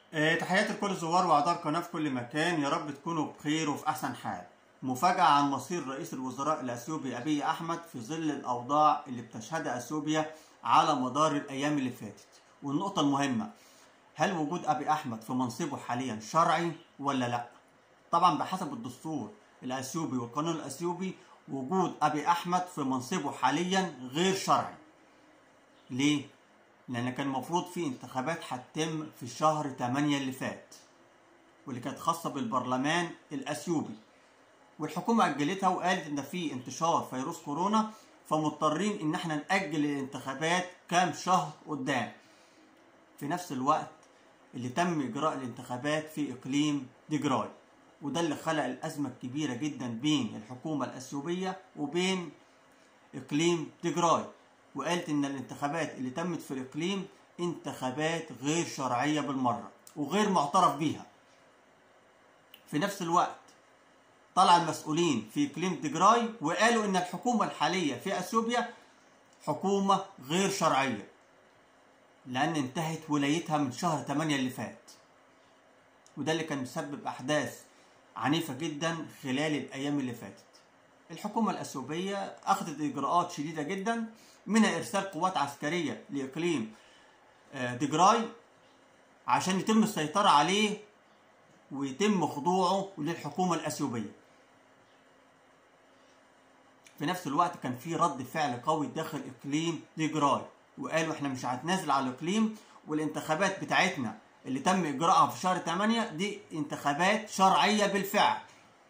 آه، تحياتي لكل الزوار واعضاء القناه في كل مكان يا رب تكونوا بخير وفي احسن حال مفاجأة عن مصير رئيس الوزراء الأثيوبي أبي أحمد في ظل الأوضاع اللي بتشهدها أثيوبيا على مدار الأيام اللي فاتت والنقطة المهمة هل وجود أبي أحمد في منصبه حاليا شرعي ولا لا؟ طبعا بحسب الدستور الأثيوبي والقانون الأثيوبي وجود أبي أحمد في منصبه حاليا غير شرعي ليه؟ لأن كان المفروض في انتخابات هتتم في شهر 8 اللي فات واللي كانت خاصة بالبرلمان الأثيوبي والحكومة أجلتها وقالت إن في انتشار فيروس كورونا فمضطرين إن احنا نأجل الانتخابات كام شهر قدام في نفس الوقت اللي تم إجراء الانتخابات في إقليم ديجراي وده اللي خلق الأزمة الكبيرة جدا بين الحكومة الأثيوبية وبين إقليم ديجراي وقالت إن الانتخابات اللي تمت في الإقليم انتخابات غير شرعية بالمرة وغير معترف بيها في نفس الوقت طلع المسؤولين في إقليم ديجراي وقالوا إن الحكومة الحالية في أثيوبيا حكومة غير شرعية لأن انتهت ولايتها من شهر 8 اللي فات وده اللي كان مسبب أحداث عنيفة جدا خلال الأيام اللي فاتت الحكومة الأثيوبية أخذت إجراءات شديدة جدا منها إرسال قوات عسكرية لإقليم آه، ديجراي عشان يتم السيطرة عليه ويتم خضوعه للحكومة الأثيوبية في نفس الوقت كان في رد فعل قوي داخل إقليم ديجراي وقالوا احنا مش هنتنازل على الإقليم والانتخابات بتاعتنا اللي تم إجراءها في شهر 8 دي انتخابات شرعية بالفعل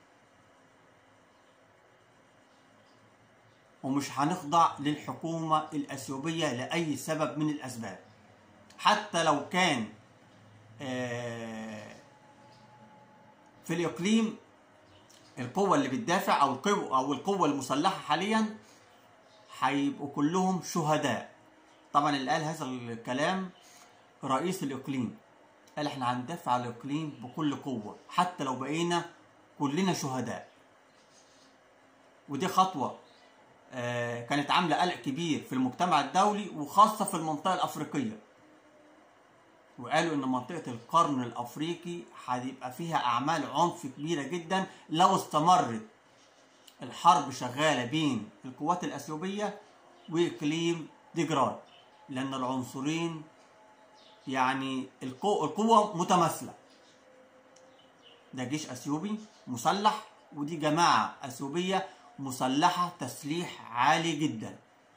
ومش هنخضع للحكومة الأثيوبية لأي سبب من الأسباب حتى لو كان آه، في الإقليم القوة اللي بتدافع أو القوة أو القوة المسلحة حاليا هيبقوا كلهم شهداء طبعا اللي قال هذا الكلام رئيس الإقليم قال احنا هندافع على الإقليم بكل قوة حتى لو بقينا كلنا شهداء ودي خطوة آه، كانت عاملة قلق كبير في المجتمع الدولي وخاصة في المنطقة الأفريقية وقالوا ان منطقة القرن الافريقي هيبقى فيها اعمال عنف كبيرة جدا لو استمرت الحرب شغالة بين القوات الاثيوبية واقليم ديجراي لان العنصرين يعني القو- القوة متماثلة ده جيش اثيوبي مسلح ودي جماعة اثيوبية مسلحة تسليح عالي جدا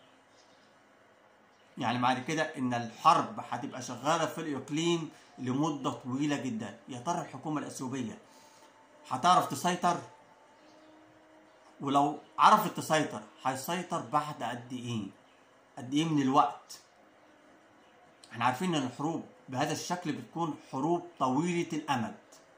يعني معنى كده ان الحرب هتبقى شغاله في الاقليم لمده طويله جدا يا ترى الحكومه الاثيوبيه هتعرف تسيطر ولو عرفت تسيطر هيسيطر بعد قد ايه قد ايه من الوقت احنا عارفين ان الحروب بهذا الشكل بتكون حروب طويله الامد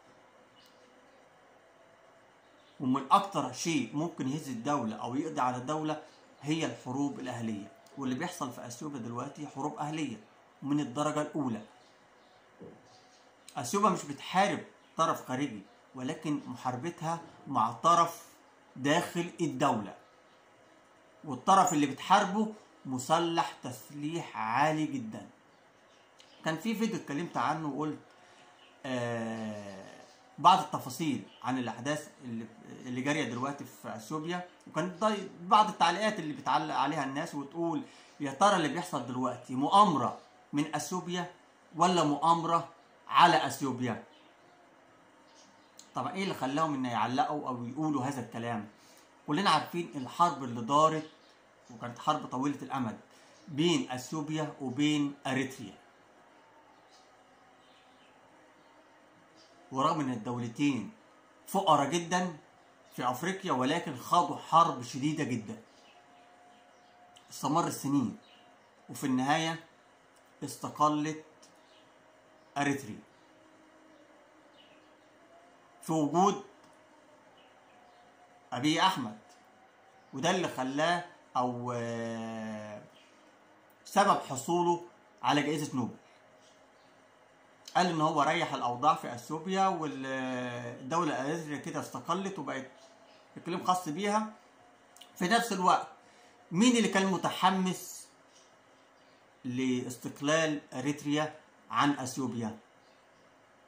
ومن اكتر شيء ممكن يهز الدوله او يقضي على الدوله هي الحروب الاهليه واللي بيحصل في اثيوبيا دلوقتي حروب اهليه من الدرجه الاولى اثيوبيا مش بتحارب طرف خارجي ولكن محاربتها مع طرف داخل الدوله والطرف اللي بتحاربه مسلح تسليح عالي جدا كان في فيديو اتكلمت عنه وقلت آه بعض التفاصيل عن الاحداث اللي اللي جاريه دلوقتي في اثيوبيا وكانت ضي- بعض التعليقات اللي بتعلق عليها الناس وتقول يا ترى اللي بيحصل دلوقتي مؤامره من اثيوبيا ولا مؤامره على اثيوبيا طبعا ايه اللي خلاهم ان يعلقوا او يقولوا هذا الكلام كلنا عارفين الحرب اللي دارت وكانت حرب طويله الامد بين اثيوبيا وبين اريتريا ورغم ان الدولتين فقراء جدا في افريقيا ولكن خاضوا حرب شديده جدا استمر السنين وفي النهايه استقلت اريتريا في وجود ابي احمد وده اللي خلاه او آه، سبب حصوله على جائزه نوبل قال ان هو ريح الاوضاع في اثيوبيا والدوله اريتريا كده استقلت وبقت اقليم خاص بيها في نفس الوقت مين اللي كان متحمس لاستقلال اريتريا عن اثيوبيا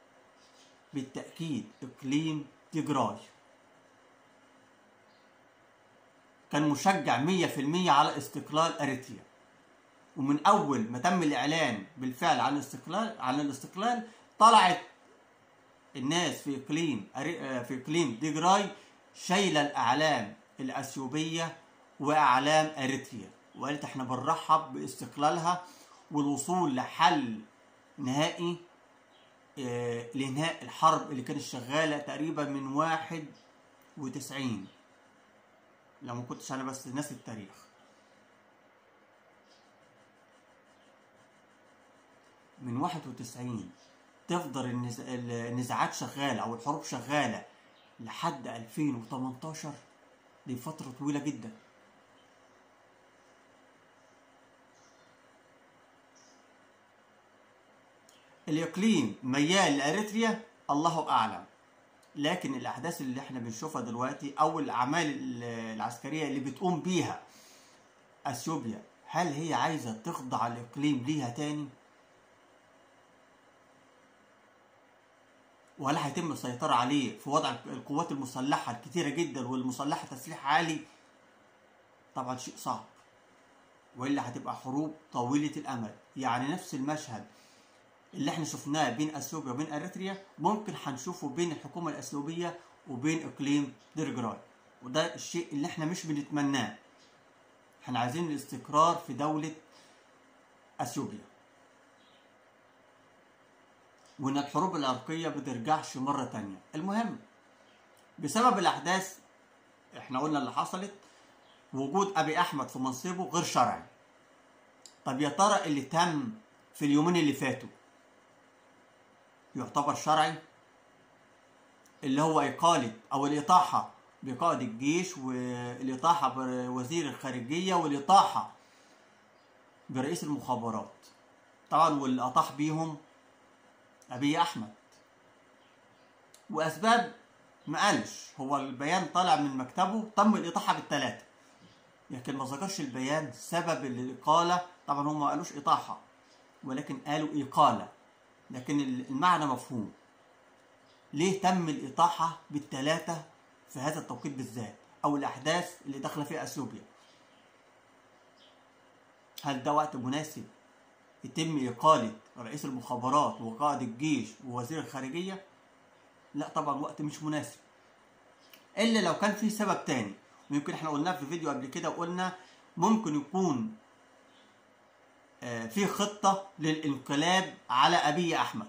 بالتأكيد إقليم تيجراي كان مشجع 100% على استقلال أريتريا ومن أول ما تم الإعلان بالفعل عن الاستقلال عن الاستقلال طلعت الناس في إقليم في إقليم تيجراي شايلة الأعلام الأثيوبية وأعلام أريتريا وقالت احنا بنرحب باستقلالها والوصول لحل نهائي اه لإنهاء الحرب اللي كانت شغالة تقريبا من واحد وتسعين لو ما كنتش أنا بس ناسي التاريخ من واحد وتسعين تفضل النزاعات شغالة أو الحروب شغالة لحد 2018 دي فترة طويلة جدا الإقليم ميال لأريتريا الله أعلم لكن الأحداث اللي احنا بنشوفها دلوقتي أو الأعمال العسكرية اللي بتقوم بيها أثيوبيا هل هي عايزة تخضع الإقليم ليها تاني؟ ولا هيتم السيطرة عليه في وضع القوات المسلحة الكتيرة جدا والمسلحة تسليح عالي طبعا شيء صعب وإلا هتبقى حروب طويلة الأمد يعني نفس المشهد اللي احنا شفناه بين اثيوبيا وبين اريتريا ممكن هنشوفه بين الحكومه الاثيوبيه وبين اقليم ديرجراي وده الشيء اللي احنا مش بنتمناه احنا عايزين الاستقرار في دوله اثيوبيا وان الحروب العرقيه بترجعش مره تانية المهم بسبب الاحداث احنا قلنا اللي حصلت وجود ابي احمد في منصبه غير شرعي طب يا ترى اللي تم في اليومين اللي فاتوا يعتبر شرعي اللي هو إقالة أو الإطاحة بقائد الجيش والإطاحة بوزير الخارجية والإطاحة برئيس المخابرات طبعا واللي أطاح بيهم أبي أحمد وأسباب ما قالش هو البيان طالع من مكتبه تم الإطاحة بالثلاثة لكن ما ذكرش البيان سبب الإقالة طبعا هم ما قالوش إطاحة ولكن قالوا إقالة لكن المعنى مفهوم ليه تم الإطاحة بالثلاثة في هذا التوقيت بالذات أو الأحداث اللي داخلة فيها أثيوبيا هل ده وقت مناسب يتم إقالة رئيس المخابرات وقائد الجيش ووزير الخارجية لا طبعا وقت مش مناسب إلا لو كان في سبب تاني ويمكن احنا قلناه في فيديو قبل كده وقلنا ممكن يكون في خطة للانقلاب على أبي أحمد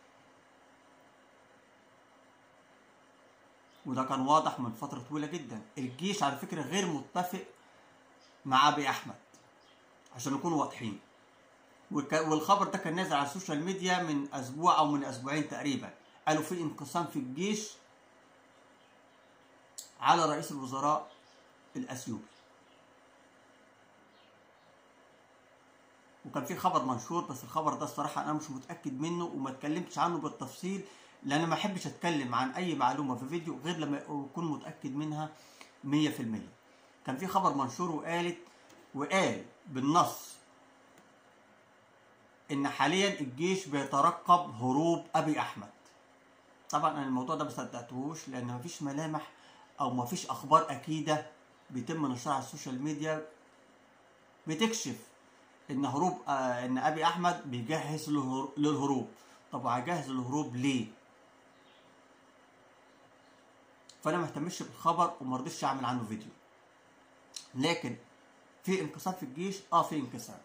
وده كان واضح من فترة طويلة جدا الجيش على فكرة غير متفق مع أبي أحمد عشان نكونوا واضحين والخبر ده كان نازل على السوشيال ميديا من أسبوع أو من أسبوعين تقريبا قالوا في انقسام في الجيش على رئيس الوزراء الأثيوبي وكان في خبر منشور بس الخبر ده الصراحه انا مش متاكد منه وما اتكلمتش عنه بالتفصيل لان ما احبش اتكلم عن اي معلومه في فيديو غير لما اكون متاكد منها 100% كان في خبر منشور وقالت وقال بالنص ان حاليا الجيش بيترقب هروب ابي احمد طبعا انا الموضوع ده ما صدقتهوش لان مفيش ملامح او مفيش اخبار اكيده بيتم نشرها على السوشيال ميديا بتكشف ان هروب آه ان ابي احمد بيجهز للهروب طب هيجهز للهروب ليه فانا ما اهتمش بالخبر وما رضيتش اعمل عنه فيديو لكن في انقسام في الجيش اه في انقسام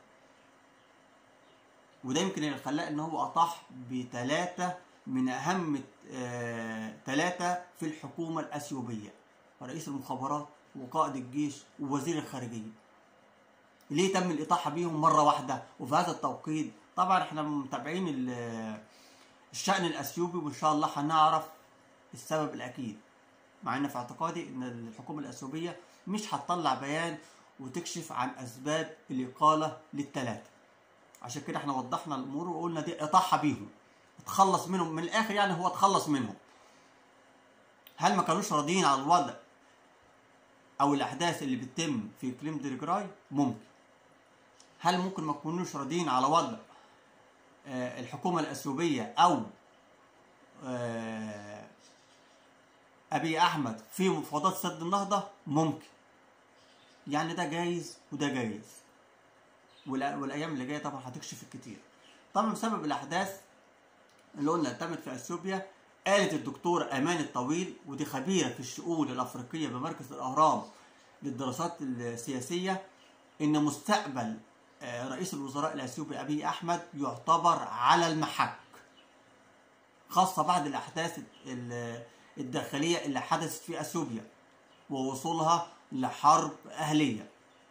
وده يمكن اللي خلاه ان هو اطاح بثلاثه من اهم ثلاثه آه في الحكومه الاثيوبيه رئيس المخابرات وقائد الجيش ووزير الخارجيه ليه تم الإطاحة بيهم مرة واحدة وفي هذا التوقيت طبعا احنا متابعين الشأن الأثيوبي وإن شاء الله هنعرف السبب الأكيد مع ان في اعتقادي ان الحكومة الأثيوبية مش هتطلع بيان وتكشف عن أسباب الإقالة للثلاثة عشان كده احنا وضحنا الأمور وقلنا دي إطاحة بيهم اتخلص منهم من الآخر يعني هو اتخلص منهم هل ما كانوش راضيين على الوضع أو الأحداث اللي بتتم في إقليم ديرجراي ممكن هل ممكن ما يكونوش راضيين على وضع الحكومة الأثيوبية أو آه، ابي احمد في مفاوضات سد النهضه ممكن يعني ده جايز وده جايز والأ- والايام اللي جايه طبعا هتكشف الكتير طبعا بسبب الاحداث اللي قلنا تمت في اثيوبيا قالت الدكتور امان الطويل ودي خبيره في الشؤون الافريقيه بمركز الاهرام للدراسات السياسيه ان مستقبل آه، رئيس الوزراء الاثيوبي ابي احمد يعتبر على المحك خاصه بعد الاحداث ال- الداخليه اللي حدثت في اثيوبيا ووصولها لحرب اهليه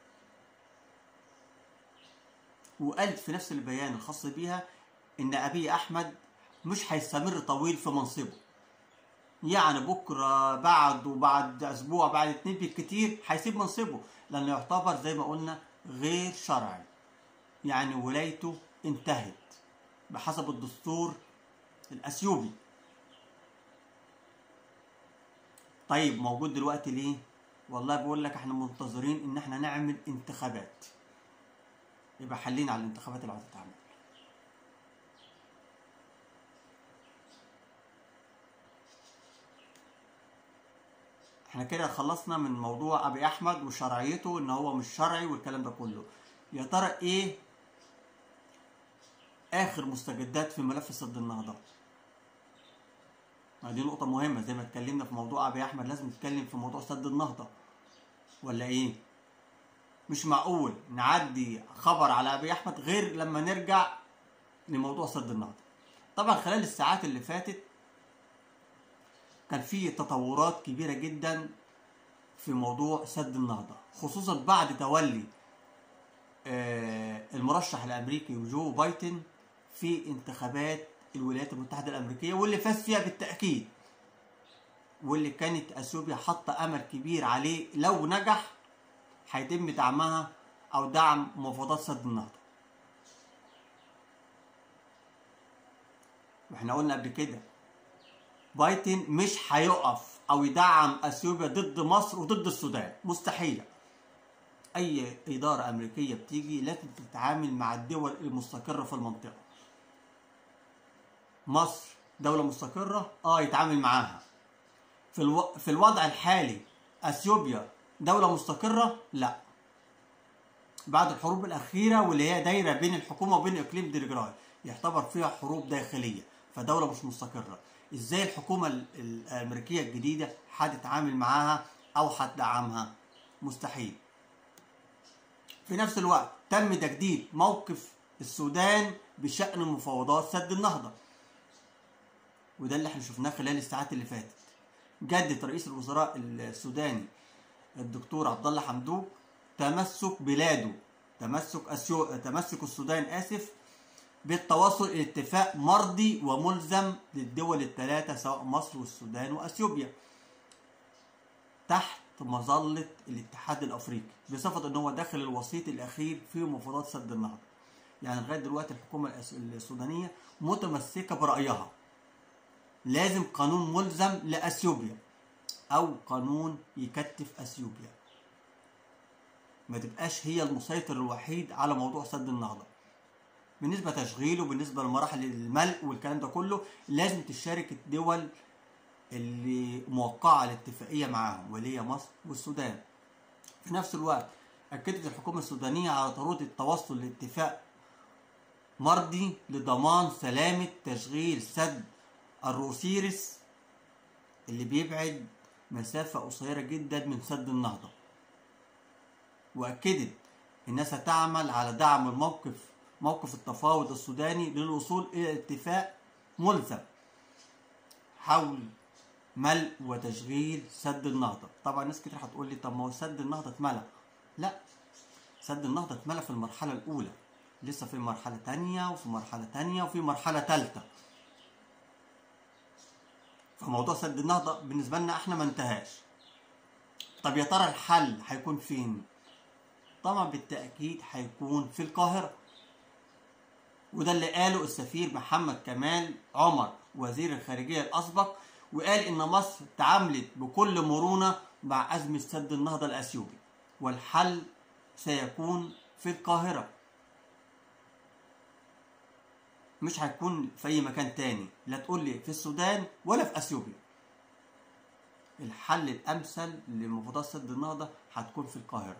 وقالت في نفس البيان الخاص بيها ان ابي احمد مش هيستمر طويل في منصبه يعني بكره بعد وبعد اسبوع بعد اتنين بالكتير هيسيب منصبه لانه يعتبر زي ما قلنا غير شرعي يعني ولايته انتهت بحسب الدستور الاثيوبي طيب موجود دلوقتي ليه والله بقول لك احنا منتظرين ان احنا نعمل انتخابات يبقى حلين على الانتخابات اللي هتتعمل احنا كده خلصنا من موضوع ابي احمد وشرعيته ان هو مش شرعي والكلام ده كله يا ترى ايه اخر مستجدات في ملف سد النهضه ما دي نقطه مهمه زي ما اتكلمنا في موضوع ابي احمد لازم نتكلم في موضوع سد النهضه ولا ايه مش معقول نعدي خبر على ابي احمد غير لما نرجع لموضوع سد النهضه طبعا خلال الساعات اللي فاتت كان في تطورات كبيره جدا في موضوع سد النهضه خصوصا بعد تولي آه، المرشح الامريكي جو بايدن في انتخابات الولايات المتحده الامريكيه واللي فاز فيها بالتاكيد واللي كانت اثيوبيا حاطه امل كبير عليه لو نجح هيتم دعمها او دعم مفاوضات سد النهضه واحنا قلنا قبل كده بايدن مش هيقف او يدعم اثيوبيا ضد مصر وضد السودان مستحيل اي اداره امريكيه بتيجي لازم تتعامل مع الدول المستقره في المنطقه مصر دوله مستقره اه يتعامل معاها في الو... في الوضع الحالي اثيوبيا دوله مستقره لا بعد الحروب الاخيره واللي هي دايره بين الحكومه وبين اقليم ديرجراي يعتبر فيها حروب داخليه فدوله مش مستقره ازاي الحكومه ال- الامريكيه الجديده هتتعامل معاها او هتدعمها مستحيل في نفس الوقت تم تجديد موقف السودان بشأن مفاوضات سد النهضة وده اللي احنا شفناه خلال الساعات اللي فاتت جدد رئيس الوزراء السوداني الدكتور عبد الله حمدوك تمسك بلاده تمسك أسيو... تمسك السودان اسف بالتوصل الى اتفاق مرضي وملزم للدول الثلاثه سواء مصر والسودان واثيوبيا تحت مظله الاتحاد الافريقي بصفه ان هو داخل الوسيط الاخير في مفاوضات سد النهضه يعني لغايه دلوقتي الحكومه الأس- السودانيه متمسكه برايها لازم قانون ملزم لاثيوبيا او قانون يكتف اثيوبيا ما تبقاش هي المسيطر الوحيد على موضوع سد النهضه بالنسبه تشغيله بالنسبه لمراحل الملء والكلام ده كله لازم تشارك الدول اللي موقعه الاتفاقيه معاهم واللي هي مصر والسودان في نفس الوقت اكدت الحكومه السودانيه على ضروره التوصل لاتفاق مرضي لضمان سلامه تشغيل سد الروسيرس اللي بيبعد مسافه قصيره جدا من سد النهضه واكدت انها ستعمل على دعم الموقف موقف التفاوض السوداني للوصول الى اتفاق ملزم حول ملء وتشغيل سد النهضه طبعا ناس كتير هتقول لي طب ما هو سد النهضه اتملى لا سد النهضه اتملى في المرحله الاولى لسه في مرحله تانية وفي مرحله تانية وفي مرحله تالتة فموضوع سد النهضه بالنسبه لنا احنا ما انتهاش طب يا ترى الحل هيكون فين طبعا بالتاكيد هيكون في القاهره وده اللي قاله السفير محمد كمال عمر وزير الخارجيه الاسبق وقال ان مصر تعاملت بكل مرونه مع ازمه سد النهضه الاثيوبي والحل سيكون في القاهره مش هيكون في اي مكان تاني لا تقول لي في السودان ولا في اثيوبيا الحل الامثل لمفاوضات سد النهضه هتكون في القاهره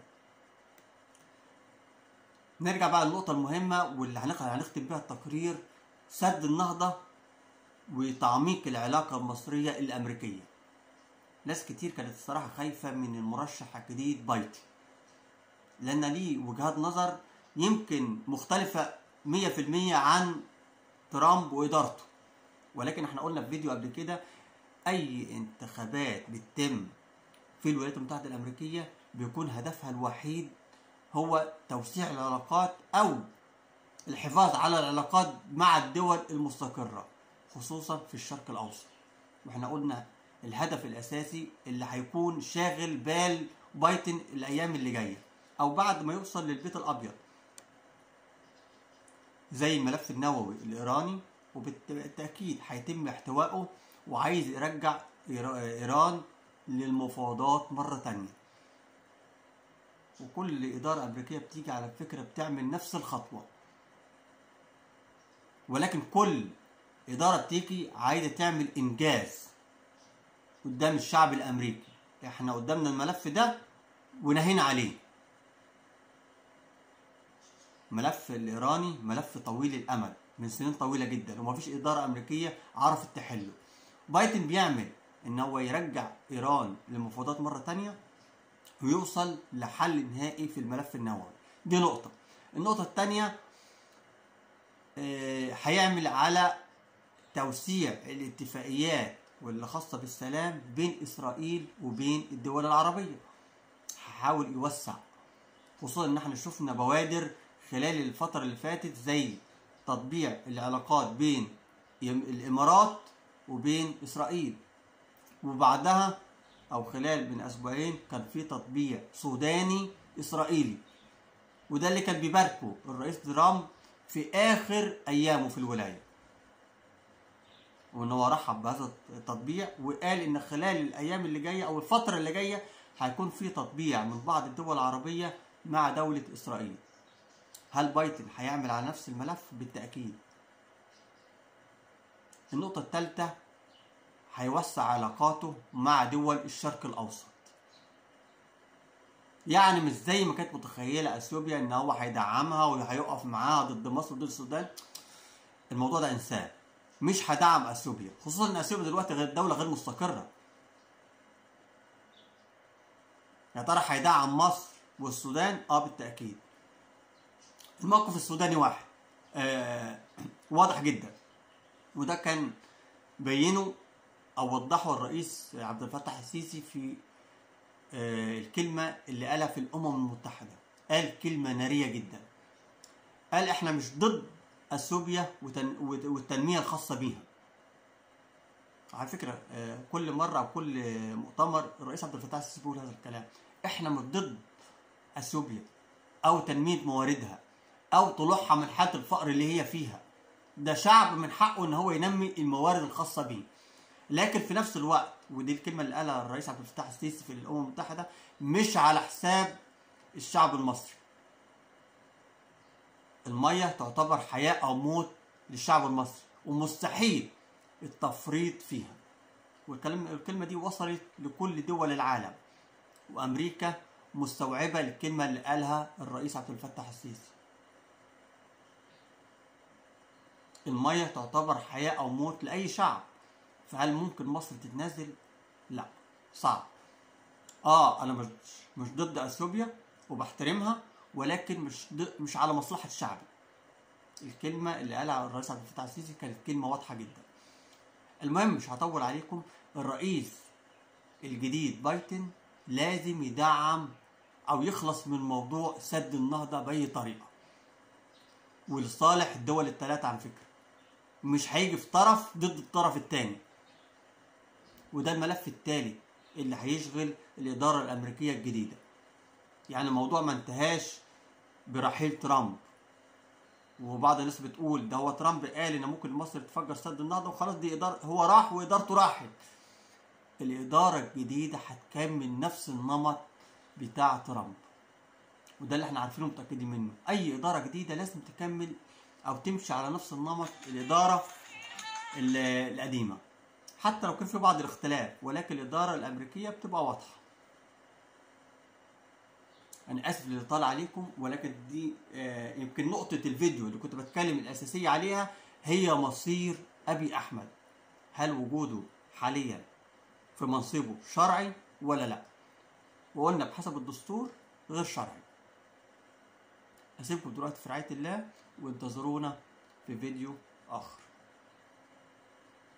نرجع بقى للنقطة المهمة واللي هنختم بيها التقرير سد النهضة وتعميق العلاقة المصرية الأمريكية ناس كتير كانت الصراحة خايفة من المرشح الجديد بايتي لأن ليه وجهات نظر يمكن مختلفة مية في المية عن ترامب وإدارته ولكن احنا قلنا في فيديو قبل كده أي انتخابات بتتم في الولايات المتحدة الأمريكية بيكون هدفها الوحيد هو توسيع العلاقات أو الحفاظ على العلاقات مع الدول المستقرة خصوصا في الشرق الأوسط واحنا قلنا الهدف الأساسي اللي هيكون شاغل بال بايدن الأيام اللي جاية أو بعد ما يوصل للبيت الأبيض زي الملف النووي الإيراني وبالتأكيد هيتم احتوائه وعايز يرجع إيران للمفاوضات مرة تانية وكل إدارة أمريكية بتيجي على فكرة بتعمل نفس الخطوة ولكن كل إدارة بتيجي عايزة تعمل إنجاز قدام الشعب الأمريكي إحنا قدامنا الملف ده ونهينا عليه الملف الإيراني ملف طويل الأمد من سنين طويلة جدا ومفيش إدارة أمريكية عرفت تحله بايدن بيعمل إن هو يرجع إيران للمفاوضات مرة تانية ويوصل لحل نهائي في الملف النووي دي نقطة النقطة الثانية هيعمل على توسيع الاتفاقيات واللي خاصة بالسلام بين إسرائيل وبين الدول العربية هحاول يوسع خصوصا إن احنا شفنا بوادر خلال الفترة اللي فاتت زي تطبيع العلاقات بين الإمارات وبين إسرائيل وبعدها او خلال من اسبوعين كان في تطبيع سوداني اسرائيلي وده اللي كان بيباركه الرئيس ترامب في اخر ايامه في الولايه وان هو رحب بهذا التطبيع وقال ان خلال الايام اللي جايه او الفتره اللي جايه هيكون في تطبيع من بعض الدول العربيه مع دوله اسرائيل هل بايدن هيعمل على نفس الملف بالتاكيد النقطه الثالثه هيوسع علاقاته مع دول الشرق الاوسط يعني مش زي ما كانت متخيله اثيوبيا ان هو هيدعمها وهيقف معاها ضد مصر وضد السودان الموضوع ده انساه مش هدعم اثيوبيا خصوصا ان اثيوبيا دلوقتي غير دوله غير مستقره يا ترى هيدعم مصر والسودان اه بالتاكيد الموقف السوداني واحد آه واضح جدا وده كان بينه او وضحه الرئيس عبد الفتاح السيسي في الكلمة اللي قالها في الأمم المتحدة قال كلمة نارية جدا قال احنا مش ضد اثيوبيا والتنمية الخاصة بيها على فكرة كل مرة أو كل مؤتمر الرئيس عبد الفتاح السيسي بيقول هذا الكلام احنا مش ضد اثيوبيا أو تنمية مواردها أو طلوعها من حالة الفقر اللي هي فيها ده شعب من حقه ان هو ينمي الموارد الخاصة بيه لكن في نفس الوقت ودي الكلمة اللي قالها الرئيس عبد الفتاح السيسي في الأمم المتحدة مش على حساب الشعب المصري. المية تعتبر حياة أو موت للشعب المصري ومستحيل التفريط فيها. والكلمة الكلمة دي وصلت لكل دول العالم وأمريكا مستوعبة للكلمة اللي قالها الرئيس عبد الفتاح السيسي. المية تعتبر حياة أو موت لأي شعب. فهل ممكن مصر تتنازل؟ لا صعب. اه انا مش مش ضد اثيوبيا وبحترمها ولكن مش مش على مصلحه شعبي. الكلمه اللي قالها الرئيس عبد الفتاح السيسي كانت كلمه واضحه جدا. المهم مش هطول عليكم الرئيس الجديد بايدن لازم يدعم او يخلص من موضوع سد النهضه باي طريقه. ولصالح الدول الثلاثه على فكره. مش هيجي في طرف ضد الطرف الثاني. وده الملف الثالث اللي هيشغل الإدارة الأمريكية الجديدة يعني الموضوع ما انتهاش برحيل ترامب وبعض الناس بتقول ده هو ترامب قال ان ممكن مصر تفجر سد النهضة وخلاص دي إدارة هو راح وإدارته راحت الإدارة الجديدة هتكمل نفس النمط بتاع ترامب وده اللي احنا عارفينه متأكدين منه أي إدارة جديدة لازم تكمل او تمشي على نفس النمط الاداره ال- القديمه حتى لو كان في بعض الاختلاف ولكن الاداره الامريكيه بتبقى واضحه انا اسف اللي طال عليكم ولكن دي آه، يمكن نقطه الفيديو اللي كنت بتكلم الاساسيه عليها هي مصير ابي احمد هل وجوده حاليا في منصبه شرعي ولا لا وقلنا بحسب الدستور غير شرعي اسيبكم دلوقتي في رعايه الله وانتظرونا في فيديو اخر